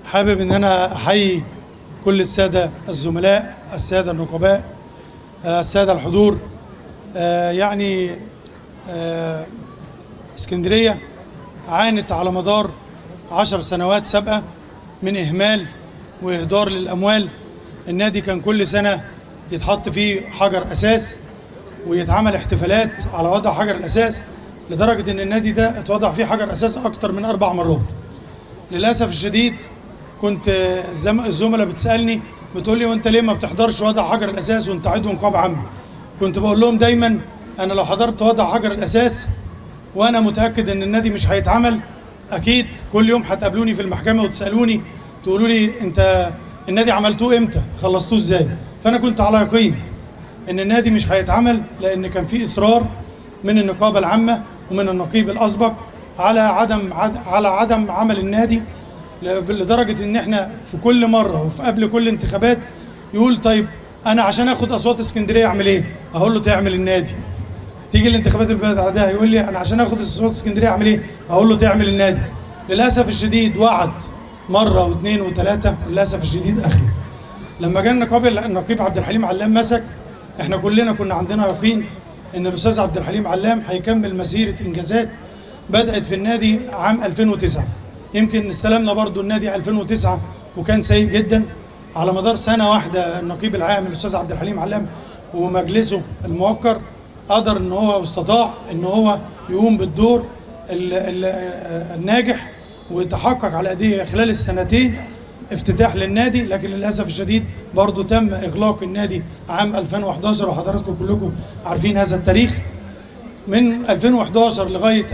حابب ان انا احيي كل الساده الزملاء الساده النقباء آه، الساده الحضور آه، يعني آه، اسكندريه عانت على مدار عشر سنوات سابقه من اهمال واهدار للاموال النادي كان كل سنه يتحط فيه حجر اساس ويتعمل احتفالات على وضع حجر الاساس لدرجه ان النادي ده اتوضع فيه حجر اساس اكتر من اربع مرات للاسف الشديد كنت الزم- الزملاء بتسالني بتقول لي وانت ليه ما بتحضرش وضع حجر الاساس وانت عضو نقابه عامه كنت بقول لهم دايما انا لو حضرت وضع حجر الاساس وانا متاكد ان النادي مش هيتعمل اكيد كل يوم هتقابلوني في المحكمه وتسالوني تقولوا لي انت النادي عملتوه امتى خلصتوه ازاي فانا كنت على يقين ان النادي مش هيتعمل لان كان في اصرار من النقابه العامه ومن النقيب الاسبق على عدم عد على عدم عمل النادي ل- لدرجه ان احنا في كل مره وفي قبل كل انتخابات يقول طيب انا عشان اخد اصوات اسكندريه اعمل ايه؟ اقول له تعمل النادي. تيجي الانتخابات اللي بعدها يقول لي انا عشان اخد اصوات اسكندريه اعمل ايه؟ اقول له تعمل النادي. للاسف الشديد وعد مره واثنين وثلاثه وللاسف الشديد اخلف. لما جه النقابي النقيب عبد الحليم علام مسك احنا كلنا كنا عندنا يقين ان الاستاذ عبد الحليم علام هيكمل مسيره انجازات بدات في النادي عام 2009 يمكن استلمنا برضو النادي 2009 وكان سيء جدا على مدار سنه واحده النقيب العام الاستاذ عبد الحليم علام ومجلسه الموقر قدر ان هو واستطاع ان هو يقوم بالدور ال- ال- الناجح ويتحقق على ايديه خلال السنتين افتتاح للنادي لكن للاسف الشديد برضه تم اغلاق النادي عام 2011 وحضراتكم كلكم عارفين هذا التاريخ من 2011 لغايه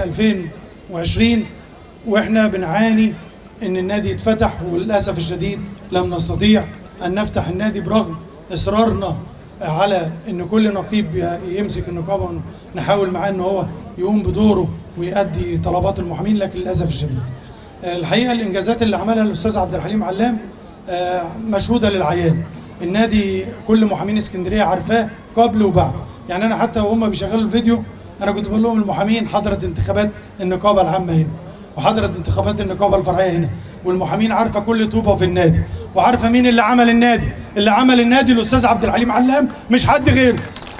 2020 واحنا بنعاني ان النادي يتفتح وللاسف الشديد لم نستطيع ان نفتح النادي برغم اصرارنا على ان كل نقيب يمسك النقابه نحاول معاه ان هو يقوم بدوره ويؤدي طلبات المحامين لكن للاسف الشديد الحقيقه الانجازات اللي عملها الاستاذ عبد الحليم علام آه، مشهوده للعيان النادي كل محامين اسكندريه عارفاه قبل وبعد يعني انا حتى وهم بيشغلوا الفيديو انا كنت بقول لهم المحامين حضرت انتخابات النقابه العامه هنا وحضرت انتخابات النقابه الفرعيه هنا والمحامين عارفه كل طوبه في النادي وعارفه مين اللي عمل النادي اللي عمل النادي الاستاذ عبد الحليم علام مش حد غيره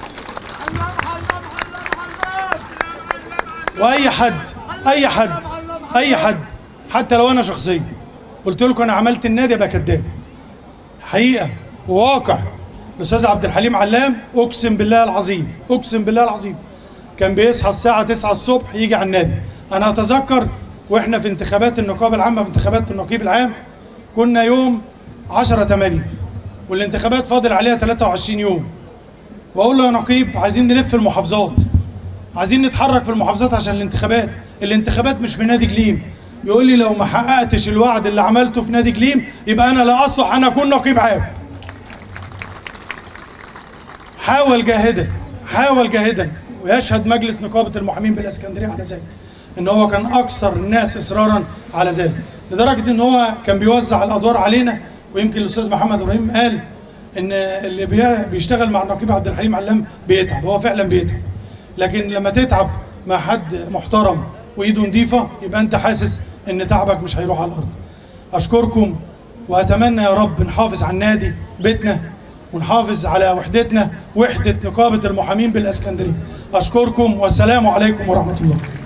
واي حد اي حد اي حد حتى لو انا شخصيا قلت لكم انا عملت النادي ابقى كذاب حقيقه وواقع الاستاذ عبد الحليم علام اقسم بالله العظيم اقسم بالله العظيم كان بيصحى الساعه 9 الصبح يجي على النادي انا اتذكر واحنا في انتخابات النقابه العامه في انتخابات النقيب العام كنا يوم 10 8 والانتخابات فاضل عليها 23 يوم واقول له يا نقيب عايزين نلف المحافظات عايزين نتحرك في المحافظات عشان الانتخابات الانتخابات مش في نادي جليم يقول لي لو ما حققتش الوعد اللي عملته في نادي جليم يبقى انا لا اصلح ان اكون نقيب عام حاول جاهدا حاول جاهدا ويشهد مجلس نقابه المحامين بالاسكندريه على ذلك ان هو كان اكثر الناس اصرارا على ذلك لدرجه ان هو كان بيوزع الادوار علينا ويمكن الاستاذ محمد ابراهيم قال ان اللي بي- بيشتغل مع النقيب عبد الحليم علام بيتعب هو فعلا بيتعب لكن لما تتعب مع حد محترم وايده نظيفه يبقى انت حاسس ان تعبك مش هيروح على الارض اشكركم واتمنى يا رب نحافظ على النادي بيتنا ونحافظ على وحدتنا وحده نقابه المحامين بالاسكندريه اشكركم والسلام عليكم ورحمه الله